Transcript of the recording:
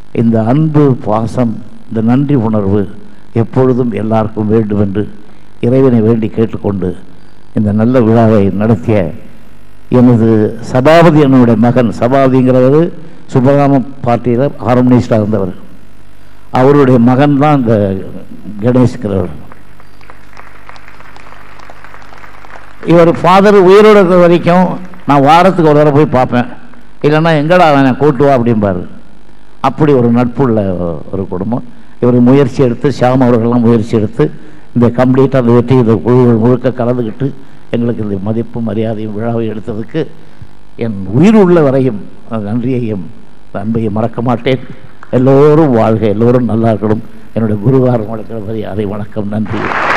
இந்த அன்பு பாசம் இந்த நன்றி உணர்வு எப்பொழுதும் எல்லாருக்கும் வேண்டும் என்று இறைவனை வேண்டி கேட்டுக்கொண்டு இந்த நல்ல விழாவை நடத்திய எனது சபாபதி என்னுடைய மகன் சபாபதிங்கிறவர் சுபகாம பார்ட்டியில் ஹார்மோனிஸ்டாக இருந்தவர் அவருடைய மகன் தான் இந்த கணேஷ்கிறவர் இவர் ஃபாதர் உயிரோடு இருக்கிற வரைக்கும் நான் வாரத்துக்கு ஒரு தடவை போய் பார்ப்பேன் இல்லைன்னா எங்கடா அவனை கூட்டு வா அப்படிம்பாரு அப்படி ஒரு நட்புள்ள ஒரு குடும்பம் இவர் முயற்சி எடுத்து ஷியாம் அவர்கள்லாம் முயற்சி எடுத்து இந்த கம்ப்ளீட்டாக அந்த வெற்றி இந்த குழுவில் முழுக்க கலந்துக்கிட்டு எங்களுக்கு இந்த மதிப்பு மரியாதையும் விழாவை எடுத்ததுக்கு என் உயிர் உள்ள வரையும் அந்த நன்றியையும் அன்பையும் மறக்க மாட்டேன் எல்லோரும் வாழ்க எல்லோரும் நல்லா இருக்கணும் என்னுடைய குருவாரம் வளர்க்கிற மரியாதை வணக்கம் நன்றி